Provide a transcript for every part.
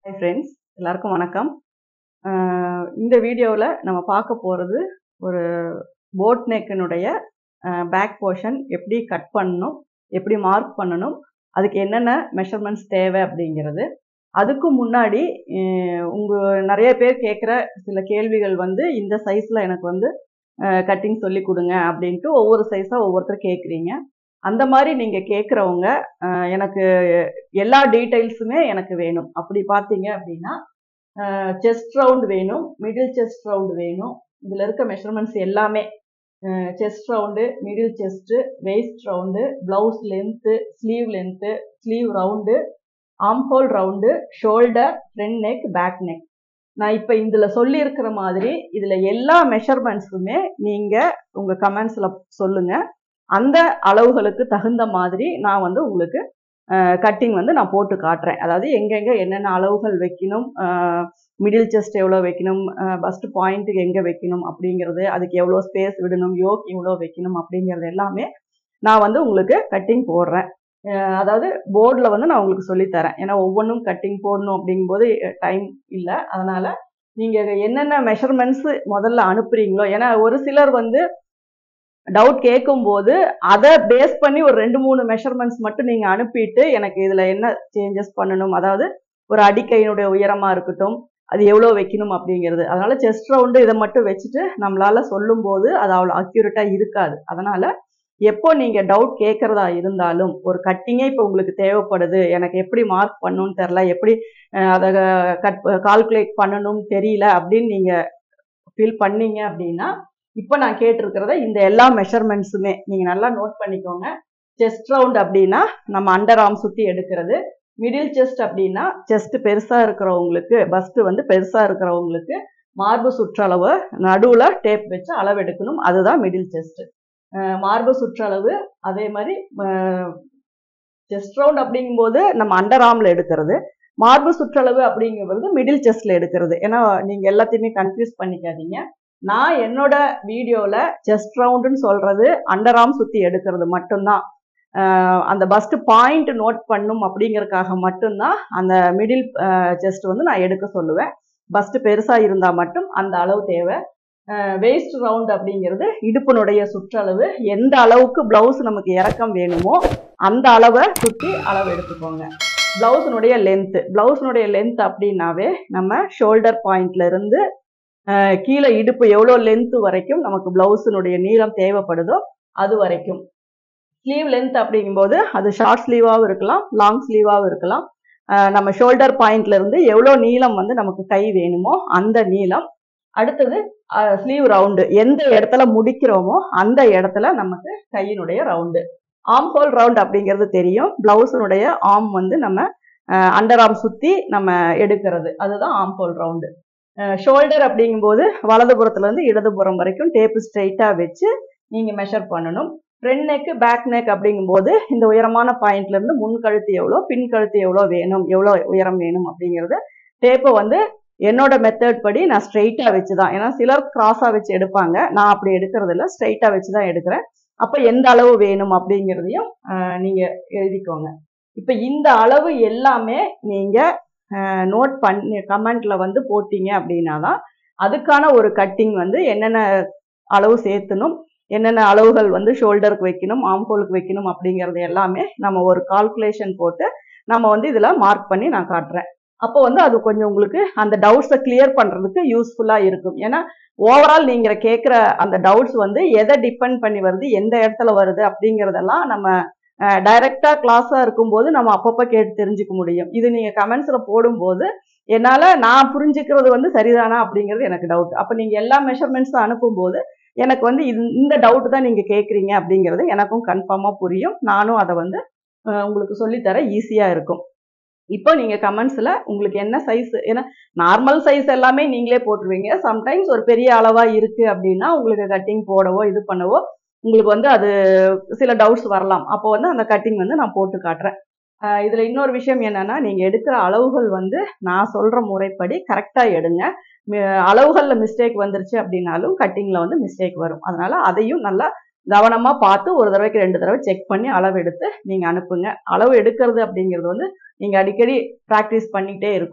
hi friends எல்லாருக்கும் வணக்கம் அஹ் இந்த வீடியோவில் நம்ம பார்க்க போகிறது ஒரு போட் நெக்கினுடைய பேக் போர்ஷன் எப்படி கட் பண்ணணும் எப்படி மார்க் பண்ணணும் அதுக்கு என்னென்ன மெஷர்மெண்ட்ஸ் தேவை அப்படிங்கிறது அதுக்கு முன்னாடி உங்கள் நிறைய பேர் கேட்குற சில கேள்விகள் வந்து இந்த சைஸில் எனக்கு வந்து கட்டிங் சொல்லி கொடுங்க அப்படின்ட்டு ஒவ்வொரு சைஸாக ஒவ்வொருத்தர் கேட்குறீங்க அந்த மாதிரி நீங்கள் கேட்குறவங்க எனக்கு எல்லா டீட்டெயில்ஸுமே எனக்கு வேணும் அப்படி பார்த்தீங்க அப்படின்னா செஸ்ட் ரவுண்ட் வேணும் மிடில் செஸ்ட் ரவுண்ட் வேணும் இதில் இருக்க மெஷர்மெண்ட்ஸ் எல்லாமே chest round middle chest waist round blouse length sleeve length sleeve round armhole round shoulder front neck back neck நான் இப்போ இதில் சொல்லியிருக்கிற மாதிரி இதில் எல்லா மெஷர்மெண்ட்ஸுமே நீங்கள் உங்கள் கமெண்ட்ஸில் சொல்லுங்கள் அந்த அளவுகளுக்கு தகுந்த மாதிரி நான் வந்து உங்களுக்கு கட்டிங் வந்து நான் போட்டு காட்டுறேன் அதாவது எங்கெங்கே என்னென்ன அளவுகள் வைக்கணும் மிடில் செஸ்ட் எவ்வளோ வைக்கணும் பஸ்ட் பாயிண்ட்டுக்கு எங்கே வைக்கணும் அப்படிங்கிறது அதுக்கு எவ்வளோ ஸ்பேஸ் விடணும் யோக் எவ்வளோ வைக்கணும் அப்படிங்கிறது எல்லாமே நான் வந்து உங்களுக்கு கட்டிங் போடுறேன் அதாவது போர்டில் வந்து நான் உங்களுக்கு சொல்லித்தரேன் ஏன்னா ஒவ்வொன்றும் கட்டிங் போடணும் அப்படிங்கும்போது டைம் இல்லை அதனால் நீங்கள் என்னென்ன மெஷர்மெண்ட்ஸு முதல்ல அனுப்புகிறீங்களோ ஏன்னா ஒரு சிலர் வந்து டவுட் கேட்கும்போது அதை பேஸ் பண்ணி ஒரு ரெண்டு மூணு மெஷர்மெண்ட்ஸ் மட்டும் நீங்கள் அனுப்பிட்டு எனக்கு இதில் என்ன சேஞ்சஸ் பண்ணணும் அதாவது ஒரு அடிக்கையினுடைய உயரமாக இருக்கட்டும் அது எவ்வளோ வைக்கணும் அப்படிங்கிறது அதனால் செஸ்ட் ரவுண்டு இதை மட்டும் வச்சுட்டு நம்மளால் சொல்லும்போது அது அவ்வளோ அக்யூரேட்டாக இருக்காது அதனால் எப்போ நீங்கள் டவுட் கேட்குறதா இருந்தாலும் ஒரு கட்டிங்கே இப்போ உங்களுக்கு தேவைப்படுது எனக்கு எப்படி மார்க் பண்ணணும்னு தெரில எப்படி அதை கட் கால்குலேட் பண்ணணும்னு தெரியல அப்படின்னு நீங்கள் ஃபீல் பண்ணீங்க அப்படின்னா இப்போ நான் கேட்டிருக்கிறத இந்த எல்லா மெஷர்மெண்ட்ஸுமே நீங்கள் நல்லா நோட் பண்ணிக்கோங்க செஸ்ட் ரவுண்ட் அப்படின்னா நம்ம அண்டர் ஆர்ம் சுற்றி எடுக்கிறது மிடில் செஸ்ட் அப்படின்னா செஸ்ட் பெருசாக இருக்கிறவங்களுக்கு பஸ்ட்டு வந்து பெருசாக இருக்கிறவங்களுக்கு மார்பு சுற்றளவு நடுவில் டேப் வச்சு அளவு எடுக்கணும் அதுதான் மிடில் செஸ்ட்டு மார்பு சுற்றளவு அதே மாதிரி செஸ்ட் ரவுண்ட் அப்படிங்கும்போது நம்ம அண்டர் ஆர்மில் எடுக்கிறது மார்பு சுற்றளவு அப்படிங்கிறது மிடில் செஸ்ட்ல எடுக்கிறது ஏன்னா நீங்கள் எல்லாத்தையுமே கன்ஃபியூஸ் பண்ணிக்காதீங்க நான் என்னோட வீடியோவில் செஸ்ட் ரவுண்டுன்னு சொல்கிறது அண்டர் ஆர்ம் சுற்றி எடுக்கிறது மட்டும்தான் அந்த பஸ்ட் பாயிண்ட் நோட் பண்ணும் அப்படிங்கறதுக்காக மட்டும்தான் அந்த மிடில் செஸ்ட் வந்து நான் எடுக்க சொல்லுவேன் பஸ்ட் பெருசாக இருந்தால் மட்டும் அந்த அளவு தேவை வேஸ்ட் ரவுண்ட் அப்படிங்கிறது இடுப்பினுடைய சுற்றளவு எந்த அளவுக்கு ப்ளவுஸ் நமக்கு இறக்கம் வேணுமோ அந்த அளவை சுற்றி அளவு எடுத்துக்கோங்க ப்ளவுஸினுடைய லென்த்து ப்ளவுஸினுடைய லென்த் அப்படின்னாவே நம்ம ஷோல்டர் பாயிண்ட்ல இருந்து கீழே இடுப்பு எவ்வளோ லென்த்து வரைக்கும் நமக்கு ப்ளவுஸினுடைய நீளம் தேவைப்படுதோ அது வரைக்கும் ஸ்லீவ் லென்த் அப்படிங்கும்போது அது ஷார்ட் ஸ்லீவாகவும் இருக்கலாம் லாங் ஸ்லீவாகவும் இருக்கலாம் நம்ம ஷோல்டர் பாயிண்ட்ல இருந்து எவ்வளோ நீளம் வந்து நமக்கு கை வேணுமோ அந்த நீளம் அடுத்தது ஸ்லீவ் ரவுண்டு எந்த இடத்துல முடிக்கிறோமோ அந்த இடத்துல நமக்கு கையினுடைய ரவுண்டு ஆம் ஹோல் ரவுண்ட் அப்படிங்கிறது தெரியும் பிளவுஸினுடைய ஆம் வந்து நம்ம அண்டர் ஆம் சுற்றி நம்ம எடுக்கிறது அதுதான் ஆம் ஹோல் ரவுண்டு ஷோல்டர் அப்படிங்கும்போது வலதுபுறத்துலேருந்து இடதுபுறம் வரைக்கும் டேப்பு ஸ்ட்ரைட்டாக வச்சு நீங்கள் மெஷர் பண்ணணும் ஃப்ரண்ட் நெக் பேக் நெக் அப்படிங்கும்போது இந்த உயரமான பாயிண்ட்லேருந்து முன் கழுத்து எவ்வளோ பின் கழுத்து எவ்வளோ வேணும் எவ்வளோ உயரம் வேணும் அப்படிங்கிறது டேப்பை வந்து என்னோட மெத்தட் படி நான் ஸ்ட்ரைட்டாக வச்சு தான் ஏன்னா சிலர் கிராஸாக வச்சு எடுப்பாங்க நான் அப்படி எடுக்கிறது இல்லை ஸ்ட்ரைட்டாக வச்சு தான் எடுக்கிறேன் அப்போ எந்த அளவு வேணும் அப்படிங்கிறதையும் நீங்கள் எழுதிக்கோங்க இப்போ இந்த அளவு எல்லாமே நீங்கள் நோட் பண்ணி கமெண்ட்ல வந்து போட்டீங்க அப்படின்னா தான் அதுக்கான ஒரு கட்டிங் வந்து என்னென்ன அளவு சேர்த்தணும் என்னென்ன அளவுகள் வந்து ஷோல்டருக்கு வைக்கணும் ஆம்ஹோலுக்கு வைக்கணும் அப்படிங்கிறது எல்லாமே நம்ம ஒரு கால்குலேஷன் போட்டு நம்ம வந்து இதில் மார்க் பண்ணி நான் காட்டுறேன் அப்போ வந்து அது கொஞ்சம் உங்களுக்கு அந்த டவுட்ஸை கிளியர் பண்ணுறதுக்கு யூஸ்ஃபுல்லாக இருக்கும் ஏன்னா ஓவரால் நீங்கள் கேட்குற அந்த டவுட்ஸ் வந்து எதை டிபெண்ட் பண்ணி வருது எந்த இடத்துல வருது அப்படிங்கிறதெல்லாம் நம்ம டைரக்டாக கிளாஸாக இருக்கும்போது நம்ம அப்பப்போ கேட்டு தெரிஞ்சுக்க முடியும் இது நீங்கள் கமெண்ட்ஸில் போடும்போது என்னால் நான் புரிஞ்சுக்கிறது வந்து சரிதானா அப்படிங்கிறது எனக்கு டவுட் அப்போ நீங்கள் எல்லா மெஷர்மெண்ட்ஸும் அனுப்பும்போது எனக்கு வந்து இந்த டவுட் தான் நீங்கள் கேட்குறீங்க அப்படிங்கிறது எனக்கும் கன்ஃபார்மாக புரியும் நானும் அதை வந்து உங்களுக்கு சொல்லித்தர ஈஸியாக இருக்கும் இப்போ நீங்கள் கமெண்ட்ஸில் உங்களுக்கு என்ன சைஸ் ஏன்னா நார்மல் சைஸ் எல்லாமே நீங்களே போட்டுருவீங்க சம்டைம்ஸ் ஒரு பெரிய அளவாக இருக்குது அப்படின்னா உங்களுக்கு கட்டிங் போடவோ இது பண்ணவோ உங்களுக்கு வந்து அது சில டவுட்ஸ் வரலாம் அப்போ வந்து அந்த கட்டிங் வந்து நான் போட்டு காட்டுறேன் இதில் இன்னொரு விஷயம் என்னென்னா நீங்கள் எடுக்கிற அளவுகள் வந்து நான் சொல்கிற முறைப்படி கரெக்டாக எடுங்க அளவுகளில் மிஸ்டேக் வந்துருச்சு அப்படின்னாலும் கட்டிங்கில் வந்து மிஸ்டேக் வரும் அதனால் அதையும் நல்லா கவனமாக பார்த்து ஒரு தடவைக்கு ரெண்டு தடவை செக் பண்ணி அளவு எடுத்து நீங்கள் அனுப்புங்க அளவு எடுக்கிறது அப்படிங்கிறது வந்து நீங்கள் அடிக்கடி ப்ராக்டிஸ் பண்ணிகிட்டே இருக்கணும்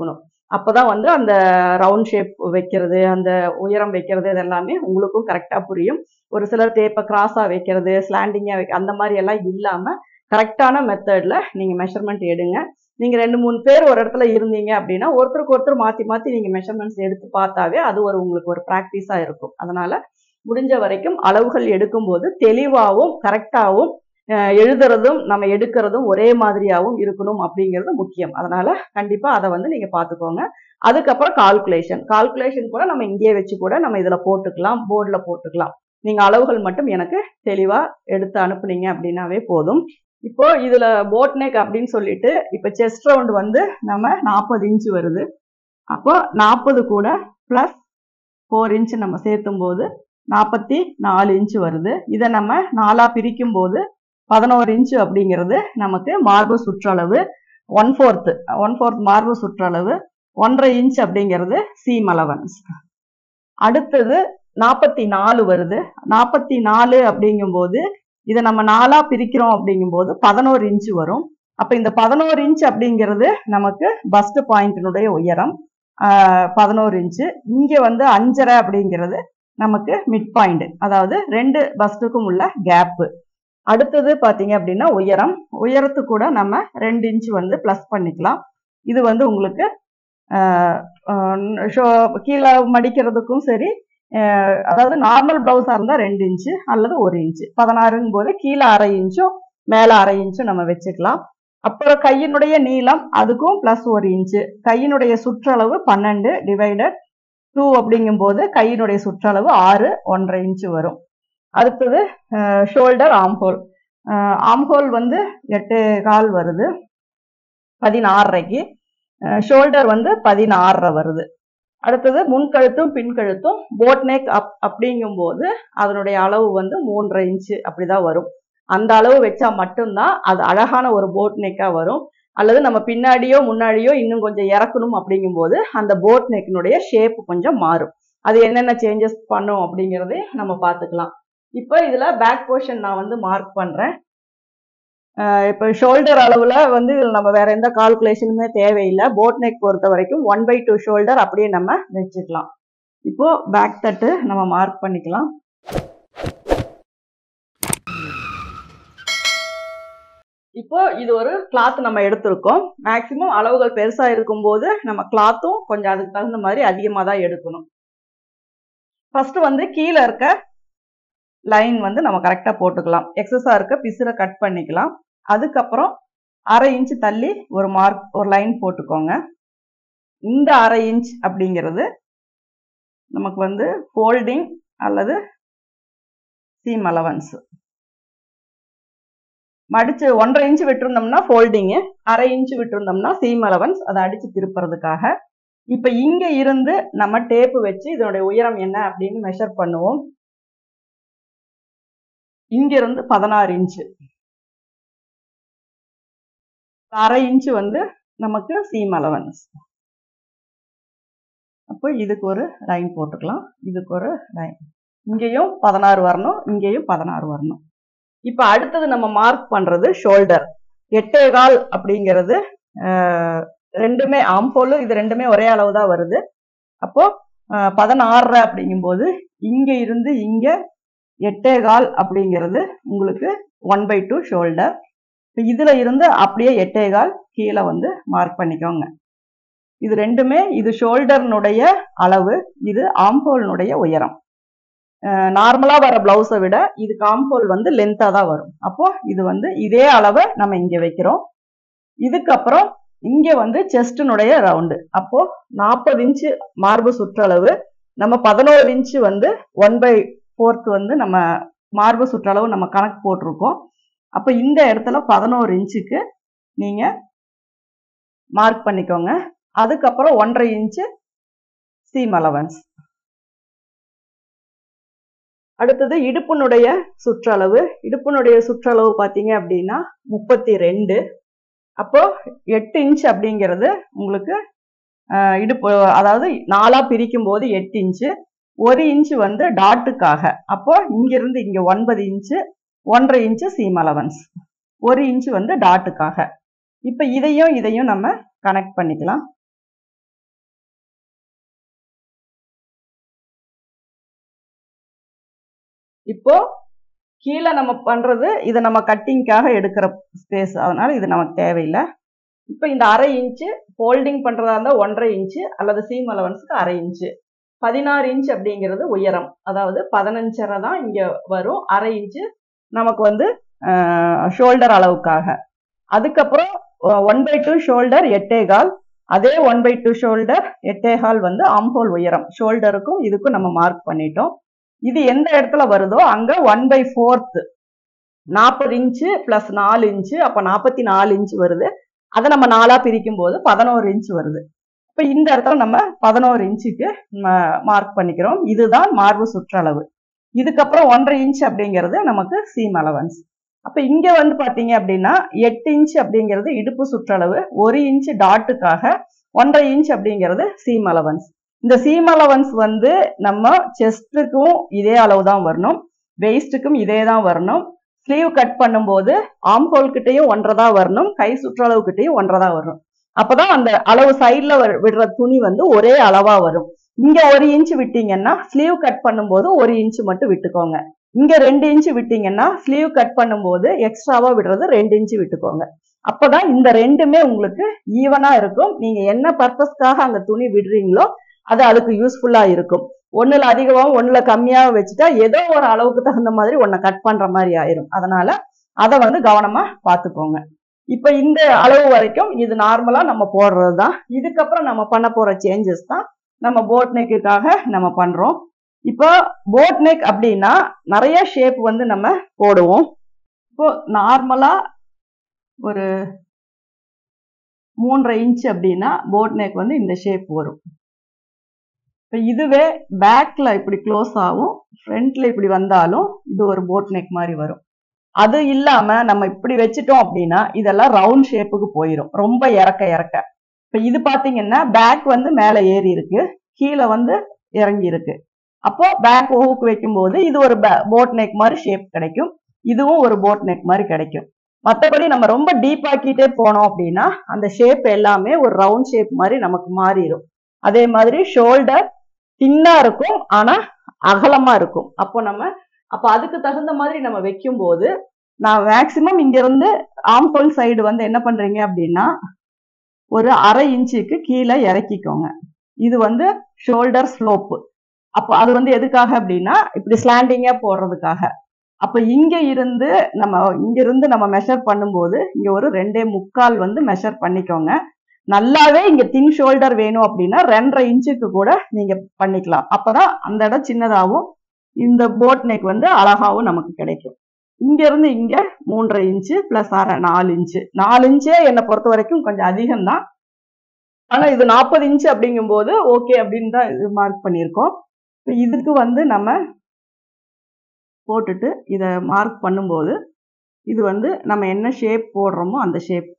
அப்பதான் வந்து அந்த ரவுண்ட் ஷேப் வைக்கிறது அந்த உயரம் வைக்கிறது இது எல்லாமே உங்களுக்கும் கரெக்டாக புரியும் ஒரு சிலர் டேப்பை கிராஸாக வைக்கிறது ஸ்லாண்டிங்காக வைக்க அந்த மாதிரி எல்லாம் இல்லாமல் கரெக்டான மெத்தடில் நீங்கள் மெஷர்மெண்ட் எடுங்க நீங்கள் ரெண்டு மூணு பேர் ஒரு இடத்துல இருந்தீங்க அப்படின்னா ஒருத்தருக்கு ஒருத்தர் மாற்றி மாற்றி நீங்கள் மெஷர்மெண்ட்ஸ் எடுத்து பார்த்தாவே அது ஒரு உங்களுக்கு ஒரு ப்ராக்டிஸாக இருக்கும் அதனால் முடிஞ்ச வரைக்கும் அளவுகள் எடுக்கும்போது தெளிவாகவும் கரெக்டாகவும் எழுதுறதும் நம்ம எடுக்கிறதும் ஒரே மாதிரியாகவும் இருக்கணும் அப்படிங்கிறது முக்கியம் அதனால கண்டிப்பாக அதை வந்து நீங்கள் பார்த்துக்கோங்க அதுக்கப்புறம் கால்குலேஷன் கால்குலேஷன் கூட நம்ம இங்கேயே வச்சு கூட நம்ம இதில் போட்டுக்கலாம் போர்டில் போட்டுக்கலாம் நீங்கள் அளவுகள் மட்டும் எனக்கு தெளிவாக எடுத்து அனுப்புனீங்க அப்படின்னாவே போதும் இப்போ இதில் போட் நெக் அப்படின்னு சொல்லிட்டு இப்போ செஸ்ட் ரவுண்ட் வந்து நம்ம நாற்பது இன்ச்சு வருது அப்போ நாற்பது கூட ப்ளஸ் ஃபோர் இன்ச் நம்ம சேர்த்தும் போது நாற்பத்தி நாலு இன்ச்சு வருது இதை நம்ம நாலாக பிரிக்கும் போது பதினோரு இன்ச்சு அப்படிங்கிறது நமக்கு மார்பு சுற்றளவு ஒன் ஃபோர்த்து ஒன் ஃபோர்த் மார்பு சுற்றளவு ஒன்றரை இன்ச் அப்படிங்கிறது சீம் அலவன்ஸ் அடுத்தது நாற்பத்தி நாலு வருது நாற்பத்தி நாலு அப்படிங்கும்போது இதை நம்ம நாலாக பிரிக்கிறோம் அப்படிங்கும்போது பதினோரு இன்ச்சு வரும் அப்போ இந்த பதினோரு இன்ச் அப்படிங்கிறது நமக்கு பஸ்ட் பாயிண்டினுடைய உயரம் பதினோரு இன்ச்சு இங்கே வந்து அஞ்சரை அப்படிங்கிறது நமக்கு மிட் பாயிண்ட் அதாவது ரெண்டு பஸ்ட்டுக்கும் உள்ள கேப்பு அடுத்தது பார்த்தீங்க அப்படின்னா உயரம் உயரத்து கூட நம்ம ரெண்டு இன்ச் வந்து ப்ளஸ் பண்ணிக்கலாம் இது வந்து உங்களுக்கு ஷோ கீழே மடிக்கிறதுக்கும் சரி அதாவது நார்மல் ப்ளவுஸாக இருந்தால் ரெண்டு இன்ச்சு அல்லது ஒரு இன்ச்சு பதினாறுங்கும் போது கீழே அரை இன்ச்சும் மேலே அரை இன்ச்சும் நம்ம வச்சுக்கலாம் அப்புறம் கையினுடைய நீளம் அதுக்கும் ப்ளஸ் ஒரு இன்ச்சு கையினுடைய சுற்றளவு பன்னெண்டு டிவைடட் டூ அப்படிங்கும்போது கையினுடைய சுற்றளவு ஆறு ஒன்றரை இன்ச்சு வரும் அடுத்தது ஷோல்டர் ஆம்ஹோல் ஆம்ஹோல் வந்து எட்டு கால் வருது பதினாறரைக்கு ஷோல்டர் வந்து பதினாறரை வருது அடுத்தது முன்கழுத்தும் பின்கழுத்தும் போட் நெக் அப் அப்படிங்கும்போது அதனுடைய அளவு வந்து மூன்றரை இன்ச்சு அப்படிதான் வரும் அந்த அளவு வச்சா மட்டும்தான் அது அழகான ஒரு போட் நெக்காக வரும் அல்லது நம்ம பின்னாடியோ முன்னாடியோ இன்னும் கொஞ்சம் இறக்கணும் அப்படிங்கும்போது அந்த போட் நெக்கினுடைய ஷேப் கொஞ்சம் மாறும் அது என்னென்ன சேஞ்சஸ் பண்ணும் அப்படிங்கிறதே நம்ம பார்த்துக்கலாம் இப்போ இதில் பேக் போர்ஷன் நான் வந்து மார்க் பண்ணுறேன் இப்போ ஷோல்டர் அளவில் வந்து இதில் நம்ம வேற எந்த கால்குலேஷனுமே தேவையில்லை போட் நெக் பொறுத்த வரைக்கும் ஒன் பை டூ ஷோல்டர் அப்படியே நம்ம வச்சுக்கலாம் இப்போ பேக் தட்டு நம்ம மார்க் பண்ணிக்கலாம் இப்போ இது ஒரு கிளாத் நம்ம எடுத்திருக்கோம் மேக்சிமம் அளவுகள் பெருசா இருக்கும்போது நம்ம கிளாத்தும் கொஞ்சம் அதுக்கு தகுந்த மாதிரி அதிகமாக தான் எடுக்கணும் ஃபர்ஸ்ட் வந்து கீழே இருக்க லைன் வந்து நம்ம கரெக்டாக போட்டுக்கலாம் எக்ஸஸாக இருக்க பிசுரை கட் பண்ணிக்கலாம் அதுக்கப்புறம் அரை இன்ச் தள்ளி ஒரு மார்க் ஒரு லைன் போட்டுக்கோங்க இந்த அரை இன்ச் அப்படிங்கிறது நமக்கு வந்து ஃபோல்டிங் அல்லது சீம் அலவன்ஸ் மடிச்சு ஒன்றரை இன்ச் விட்டுருந்தோம்னா ஃபோல்டிங்கு அரை இன்ச் விட்டுருந்தோம்னா சீம் அலவன்ஸ் அதை அடிச்சு திருப்புறதுக்காக இப்போ இங்க இருந்து நம்ம டேப்பு வச்சு இதனுடைய உயரம் என்ன அப்படின்னு மெஷர் பண்ணுவோம் இங்க இருந்து பதினாறு இன்ச்சு அரை இன்ச்சு வந்து நமக்கு சீம் அலவன்ஸ் அப்போ இதுக்கு ஒரு லைன் போட்டுக்கலாம் இதுக்கு ஒரு லைன் இங்கேயும் பதினாறு வரணும் இங்கேயும் பதினாறு வரணும் இப்போ அடுத்தது நம்ம மார்க் பண்றது ஷோல்டர் எட்டே கால் அப்படிங்கிறது ரெண்டுமே ஆம்போலு இது ரெண்டுமே ஒரே அளவு தான் வருது அப்போ பதினாறு அப்படிங்கும்போது இங்க இருந்து இங்க எட்டே கால் அப்படிங்கிறது உங்களுக்கு ஒன் பை டூ ஷோல்டர் இப்போ இதுல இருந்து அப்படியே எட்டே கால் கீழே வந்து மார்க் பண்ணிக்கோங்க இது ரெண்டுமே இது ஷோல்டர்னுடைய அளவு இது ஆம்போல்னுடைய உயரம் நார்மலா வர பிளவுஸை விட இது காம்போல் வந்து லென்த்தா தான் வரும் அப்போ இது வந்து இதே அளவை நம்ம இங்க வைக்கிறோம் இதுக்கப்புறம் இங்க வந்து செஸ்டினுடைய ரவுண்டு அப்போ நாற்பது இன்ச்சு மார்பு சுற்றளவு நம்ம பதினோரு இன்ச்சு வந்து ஒன் பை ஃபோர்த் வந்து நம்ம மார்பு சுற்றளவு நம்ம கணக்கு போட்டிருக்கோம் அப்போ இந்த இடத்துல பதினோரு இன்ச்சுக்கு நீங்க மார்க் பண்ணிக்கோங்க அதுக்கப்புறம் ஒன்றரை இன்ச்சு சீம் அலவன்ஸ் அடுத்தது இடுப்பினுடைய சுற்றளவு இடுப்பினுடைய சுற்றளவு பார்த்தீங்க அப்படின்னா முப்பத்தி ரெண்டு அப்போ எட்டு இன்ச் அப்படிங்கிறது உங்களுக்கு இடுப்பு அதாவது நாலா பிரிக்கும் போது எட்டு இன்ச்சு ஒரு இன்ச்சு வந்து டாட்டுக்காக அப்போ இங்கிருந்து இங்க ஒன்பது இன்ச்சு ஒன்றரை இன்ச்சு சீம் அலவன்ஸ் ஒரு இன்ச்சு வந்து டாட்டுக்காக இப்போ இதையும் இதையும் நம்ம கனெக்ட் பண்ணிக்கலாம் இப்போ கீழே நம்ம பண்றது இதை நம்ம கட்டிங்க்காக எடுக்கிற ஸ்பேஸ் அதனால இது நமக்கு தேவையில்லை இப்போ இந்த அரை இன்ச்சு ஃபோல்டிங் பண்றதா இருந்தால் ஒன்றரை இன்ச்சு அல்லது சீம் அலவன்ஸுக்கு அரை இன்ச்சு பதினாறு இன்ச் அப்படிங்கிறது உயரம் அதாவது பதினஞ்சரை தான் இங்க வரும் அரை இன்ச்சு நமக்கு வந்து ஷோல்டர் அளவுக்காக அதுக்கப்புறம் ஒன் பை டூ ஷோல்டர் எட்டே கால் அதே ஒன் பை டூ ஷோல்டர் எட்டே கால் வந்து ஆம்ஹோல் உயரம் ஷோல்டருக்கும் இதுக்கும் நம்ம மார்க் பண்ணிட்டோம் இது எந்த இடத்துல வருதோ அங்க ஒன் பை ஃபோர்த் நாற்பது இன்ச்சு பிளஸ் நாலு இன்ச்சு அப்ப நாற்பத்தி நாலு இன்ச்சு வருது அதை நம்ம நாலா பிரிக்கும் போது பதினோரு இன்ச் வருது இப்ப இந்த இடத்துல நம்ம பதினோரு இன்ச்சுக்கு மார்க் பண்ணிக்கிறோம் இதுதான் மார்பு சுற்றளவு இதுக்கப்புறம் ஒன்றரை இன்ச் அப்படிங்கிறது நமக்கு சீம் அலவன்ஸ் அப்ப இங்க வந்து பாத்தீங்க அப்படின்னா எட்டு இன்ச் அப்படிங்கிறது இடுப்பு சுற்றளவு ஒரு இன்ச் டாட்டுக்காக ஒன்றரை இன்ச் அப்படிங்கிறது சீம் அலவன்ஸ் இந்த சீம் அலவன்ஸ் வந்து நம்ம செஸ்ட்டுக்கும் இதே அளவு தான் வரணும் வெயிஸ்ட்டுக்கும் இதே தான் வரணும் ஸ்லீவ் கட் பண்ணும்போது ஆம்ஹோல் கிட்டையும் ஒன்றரை தான் வரணும் கை சுற்றளவு கிட்டையும் ஒன்றரை தான் வரணும் அப்பதான் அந்த அளவு சைட்ல விடுற துணி வந்து ஒரே அளவா வரும் இங்க ஒரு இன்ச் விட்டீங்கன்னா ஸ்லீவ் கட் பண்ணும்போது ஒரு இன்ச் மட்டும் விட்டுக்கோங்க இங்க ரெண்டு இன்ச் விட்டீங்கன்னா ஸ்லீவ் கட் பண்ணும்போது எக்ஸ்ட்ராவா விடுறது ரெண்டு இன்ச் விட்டுக்கோங்க அப்பதான் இந்த ரெண்டுமே உங்களுக்கு ஈவனா இருக்கும் நீங்க என்ன பர்பஸ்க்காக அங்க துணி விடுறீங்களோ அது அதுக்கு யூஸ்ஃபுல்லா இருக்கும் ஒண்ணுல அதிகமாகவும் ஒண்ணுல கம்மியாகவும் வச்சுட்டா ஏதோ ஒரு அளவுக்கு தகுந்த மாதிரி ஒன்னை கட் பண்ற மாதிரி ஆயிரும் அதனால அதை வந்து கவனமா பார்த்துக்கோங்க இப்ப இந்த அளவு வரைக்கும் இது நார்மலா நம்ம போடுறது தான் இதுக்கப்புறம் நம்ம பண்ண போற சேஞ்சஸ் தான் நம்ம போட் நெக்குக்காக நம்ம பண்றோம் இப்போ போட் நெக் அப்படின்னா நிறைய ஷேப் வந்து நம்ம போடுவோம் இப்போ நார்மலா ஒரு மூன்றரை இன்ச் அப்படின்னா போட் நெக் வந்து இந்த ஷேப் வரும் இப்போ இதுவே பேக்ல இப்படி க்ளோஸ் ஆகும் ஃப்ரண்ட்ல இப்படி வந்தாலும் இது ஒரு போட் நெக் மாதிரி வரும் அது இல்லாம நம்ம இப்படி வச்சுட்டோம் அப்படின்னா இதெல்லாம் ரவுண்ட் ஷேப்புக்கு போயிடும் ரொம்ப இறக்க இறக்க இப்போ இது பாத்தீங்கன்னா பேக் வந்து மேலே ஏறி இருக்கு கீழே வந்து இறங்கி இருக்கு அப்போ பேக் ஓவுக்கு வைக்கும்போது இது ஒரு போட் நெக் மாதிரி ஷேப் கிடைக்கும் இதுவும் ஒரு போட் நெக் மாதிரி கிடைக்கும் மற்றபடி நம்ம ரொம்ப டீப் ஆக்கிட்டே போனோம் அப்படின்னா அந்த ஷேப் எல்லாமே ஒரு ரவுண்ட் ஷேப் மாதிரி நமக்கு மாறிடும் அதே மாதிரி ஷோல்டர் தின்னா இருக்கும் ஆனா அகலமா இருக்கும் அப்போ நம்ம அப்போ அதுக்கு தகுந்த மாதிரி நம்ம வைக்கும்போது நான் மேக்சிமம் இங்க இருந்து ஆம்ஹோல் சைடு வந்து என்ன பண்றீங்க அப்படின்னா ஒரு அரை இன்ச்சுக்கு கீழே இறக்கிக்கோங்க இது வந்து ஷோல்டர் ஸ்லோப்பு அப்போ அது வந்து எதுக்காக அப்படின்னா இப்படி ஸ்லாண்டிங்கா போடுறதுக்காக அப்ப இங்க இருந்து நம்ம இங்க இருந்து நம்ம மெஷர் பண்ணும்போது இங்க ஒரு ரெண்டே முக்கால் வந்து மெஷர் பண்ணிக்கோங்க நல்லாவே இங்க தின் ஷோல்டர் வேணும் அப்படின்னா ரெண்டரை இன்ச்சுக்கு கூட நீங்க பண்ணிக்கலாம் அப்பதான் அந்த இடம் சின்னதாகவும் இந்த போட் நெக் வந்து அழகாவும் நமக்கு கிடைக்கும் இங்க இருந்து இங்க மூன்றரை இன்ச்சு பிளஸ் அரை நாலு இன்ச்சு நாலு இன்ச்சே என்னை பொறுத்த வரைக்கும் கொஞ்சம் அதிகம் தான் ஆனா இது நாற்பது இன்ச்சு அப்படிங்கும்போது ஓகே அப்படின்னு தான் இது மார்க் பண்ணியிருக்கோம் இப்போ இதுக்கு வந்து நம்ம போட்டுட்டு இதை மார்க் பண்ணும்போது இது வந்து நம்ம என்ன ஷேப் போடுறோமோ அந்த ஷேப்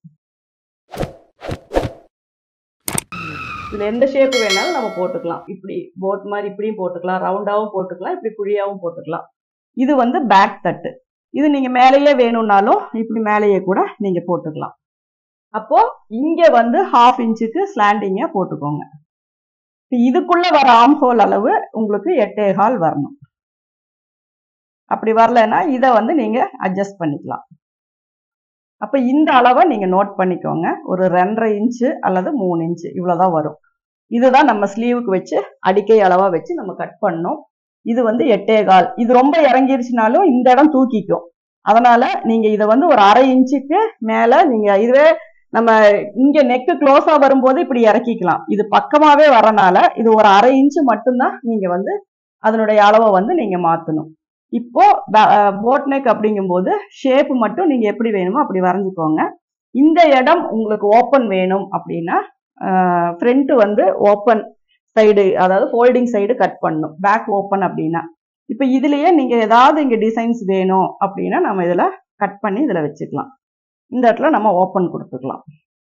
இதுல எந்த ஷேப் வேணாலும் நம்ம போட்டுக்கலாம் இப்படி போட் மாதிரி இப்படியும் போட்டுக்கலாம் ரவுண்டாவும் போட்டுக்கலாம் இப்படி குழியாவும் போட்டுக்கலாம் இது வந்து பேக் தட்டு இது நீங்க மேலேயே வேணும்னாலும் இப்படி மேலேயே கூட நீங்க போட்டுக்கலாம் அப்போ இங்க வந்து ஹாஃப் இன்ச்சுக்கு ஸ்லாண்டிங்கா போட்டுக்கோங்க இதுக்குள்ள வர ஆம் ஹோல் அளவு உங்களுக்கு எட்டே ஹால் வரணும் அப்படி வரலன்னா இதை வந்து நீங்க அட்ஜஸ்ட் பண்ணிக்கலாம் அப்ப இந்த அளவை நீங்க நோட் பண்ணிக்கோங்க ஒரு ரெண்டரை இன்ச்சு அல்லது மூணு இன்ச்சு இவ்வளவுதான் வரும் இதுதான் நம்ம ஸ்லீவுக்கு வச்சு அடிக்கை அளவா வச்சு நம்ம கட் பண்ணோம் இது வந்து எட்டே கால் இது ரொம்ப இறங்கிருச்சுனாலும் இந்த இடம் தூக்கிக்கும் அதனால நீங்க இதை வந்து ஒரு அரை இன்ச்சுக்கு மேல நீங்க இதுவே நம்ம இங்க நெக்கு க்ளோஸா வரும்போது இப்படி இறக்கிக்கலாம் இது பக்கமாவே வரனால இது ஒரு அரை இன்ச்சு மட்டும்தான் நீங்க வந்து அதனுடைய அளவை வந்து நீங்க மாத்தணும் இப்போ போட் நெக் அப்படிங்கும்போது ஷேப் மட்டும் நீங்க எப்படி வேணுமோ அப்படி வரைஞ்சிக்கோங்க இந்த இடம் உங்களுக்கு ஓப்பன் வேணும் அப்படின்னா ஃப்ரண்ட் வந்து ஓப்பன் சைடு அதாவது ஃபோல்டிங் சைடு கட் பண்ணும் பேக் ஓப்பன் அப்படின்னா இப்போ இதுலயே நீங்க ஏதாவது இங்க டிசைன்ஸ் வேணும் அப்படின்னா நம்ம இதுல கட் பண்ணி இதுல வச்சுக்கலாம் இந்த இடத்துல நம்ம ஓப்பன் கொடுத்துக்கலாம்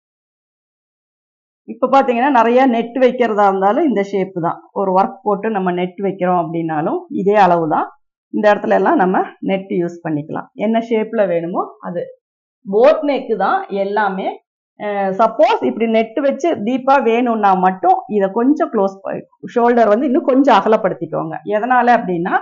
இப்போ பார்த்தீங்கன்னா நிறைய நெட் வைக்கிறதா இருந்தாலும் இந்த ஷேப் தான் ஒரு ஒர்க் போட்டு நம்ம நெட் வைக்கிறோம் அப்படின்னாலும் இதே அளவு தான் இந்த இடத்துல எல்லாம் நம்ம நெட் யூஸ் பண்ணிக்கலாம் என்ன ஷேப்ல வேணுமோ அது போட் நெக்கு தான் எல்லாமே சப்போஸ் இப்படி நெட் வச்சு டீப்பா வேணும்னா மட்டும் இதை கொஞ்சம் க்ளோஸ் ஷோல்டர் வந்து இன்னும் கொஞ்சம் அகலப்படுத்திக்கோங்க எதனால அப்படின்னா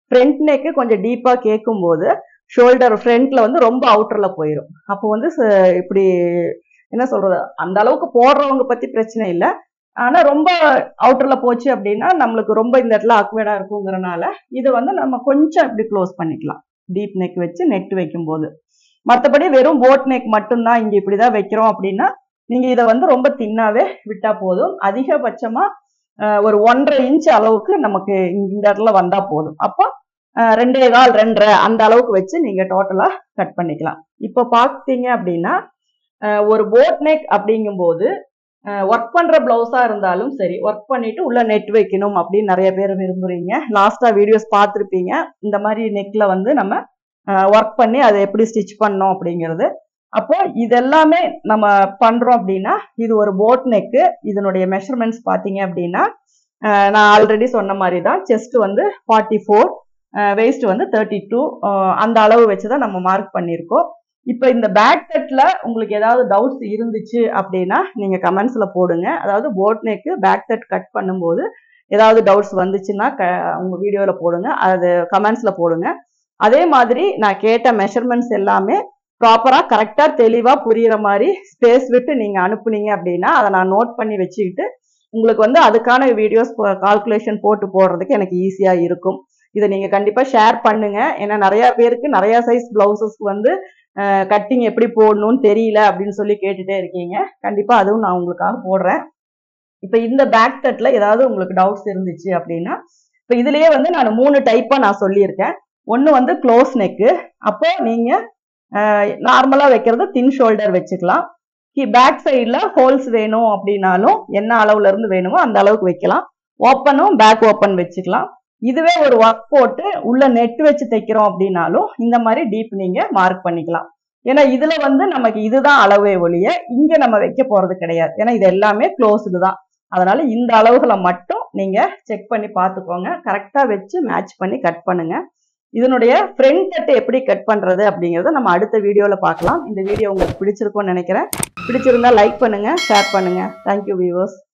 ஃப்ரண்ட் நெக்கு கொஞ்சம் டீப்பாக கேட்கும்போது ஷோல்டர் ஃப்ரண்ட்ல வந்து ரொம்ப அவுட்டர்ல போயிடும் அப்போ வந்து ச- இப்படி என்ன சொல்றது அந்த அளவுக்கு போடுறவங்க பத்தி பிரச்சனை இல்லை ஆனா ரொம்ப அவுட்டர்ல போச்சு அப்படின்னா நம்மளுக்கு ரொம்ப இந்த இடத்துல அக்வேடா இருக்குங்கிறனால இது வந்து நம்ம கொஞ்சம் இப்படி க்ளோஸ் பண்ணிக்கலாம் டீப் நெக் வச்சு நெட் வைக்கும்போது மற்றபடி வெறும் போட் நெக் மட்டும்தான் இங்க இப்படிதான் வைக்கிறோம் அப்படின்னா நீங்க இதை வந்து ரொம்ப தின்னாவே விட்டா போதும் அதிகபட்சமா அஹ், ஒரு ஒன்றரை இன்ச் அளவுக்கு நமக்கு இந்த இந்த இடத்துல வந்தா போதும் அப்போ அஹ், ரெண்டே கால் ரெண்டரை அந்த அளவுக்கு வச்சு நீங்க டோட்டலா கட் பண்ணிக்கலாம் இப்போ பார்த்தீங்க அப்படின்னா அஹ், ஒரு போட் நெக் அப்படிங்கும்போது ஒர்க் பண்ற பிளவுஸா இருந்தாலும் சரி ஒர்க் பண்ணிட்டு உள்ள நெட் வைக்கணும் அப்படின்னு நிறைய பேர் விரும்புறீங்க லாஸ்டா வீடியோஸ் பார்த்துருப்பீங்க இந்த மாதிரி நெக்ல வந்து நம்ம ஒர்க் பண்ணி அதை எப்படி ஸ்டிச் பண்ணோம் அப்படிங்கிறது அப்போ இதெல்லாமே நம்ம பண்றோம் அப்படின்னா இது ஒரு போட் நெக்கு இதனுடைய மெஷர்மெண்ட்ஸ் பார்த்தீங்க அப்படின்னா அஹ், நான் ஆல்ரெடி சொன்ன மாதிரி தான் செஸ்ட் வந்து ஃபார்ட்டி ஃபோர் வெயிஸ்ட் வந்து தேர்ட்டி டூ அந்த அளவு வச்சு தான் நம்ம மார்க் பண்ணியிருக்கோம் இப்போ இந்த பேக் தட்டில் உங்களுக்கு ஏதாவது டவுட்ஸ் இருந்துச்சு அப்படின்னா நீங்கள் கமெண்ட்ஸில் போடுங்க அதாவது boat neck back that cut பண்ணும்போது ஏதாவது டவுட்ஸ் வந்துச்சுன்னா க உங்கள் வீடியோவில் போடுங்க அது கமெண்ட்ஸில் போடுங்க அதே மாதிரி நான் கேட்ட மெஷர்மெண்ட்ஸ் எல்லாமே ப்ராப்பராக கரெக்டாக தெளிவாக புரியிற மாதிரி ஸ்பேஸ் விட்டு நீங்கள் அனுப்புனீங்க அப்படின்னா அதை நான் நோட் பண்ணி வச்சுக்கிட்டு உங்களுக்கு வந்து அதுக்கான வீடியோஸ் கால்குலேஷன் போட்டு போடுறதுக்கு எனக்கு ஈஸியாக இருக்கும் இதை நீங்கள் கண்டிப்பாக ஷேர் பண்ணுங்க ஏன்னா நிறைய பேருக்கு நிறைய சைஸ் பிளவுசஸ்க்கு வந்து கட்டிங் எப்படி போடணும்னு தெரியல அப்படின்னு சொல்லி கேட்டுட்டே இருக்கீங்க கண்டிப்பாக அதுவும் நான் உங்களுக்காக போடுறேன் இப்போ இந்த பேக் தட்டில் ஏதாவது உங்களுக்கு டவுட்ஸ் இருந்துச்சு அப்படின்னா இப்போ இதுலயே வந்து நான் மூணு டைப்பாக நான் சொல்லியிருக்கேன் ஒன்று வந்து க்ளோஸ் நெக்கு அப்போ நீங்கள் நார்மலாக வைக்கிறது தின் ஷோல்டர் வச்சுக்கலாம் பேக் சைடில் ஹோல்ஸ் வேணும் அப்படின்னாலும் என்ன அளவுல இருந்து வேணுமோ அந்த அளவுக்கு வைக்கலாம் ஓப்பனும் பேக் ஓப்பன் வச்சுக்கலாம் இதுவே ஒரு ஒர்க் போட்டு உள்ள நெட் வச்சு தைக்கிறோம் அப்படின்னாலும் இந்த மாதிரி டீப் நீங்க மார்க் பண்ணிக்கலாம் ஏன்னா இதுல வந்து நமக்கு இதுதான் அளவே ஒழிய இங்க நம்ம வைக்க போறது கிடையாது ஏன்னா இது எல்லாமே க்ளோஸ்டு தான் அதனால இந்த அளவுகளை மட்டும் நீங்க செக் பண்ணி பார்த்துக்கோங்க கரெக்டா வச்சு மேட்ச் பண்ணி கட் பண்ணுங்க இதனுடைய ஃப்ரண்ட் கட் எப்படி கட் பண்றது அப்படிங்கறத நம்ம அடுத்த வீடியோல பார்க்கலாம் இந்த வீடியோ உங்களுக்கு பிடிச்சிருக்கும்னு நினைக்கிறேன் பிடிச்சிருந்தா லைக் பண்ணுங்க ஷேர் பண்ணுங்க தேங்க்யூ வியூவர்ஸ்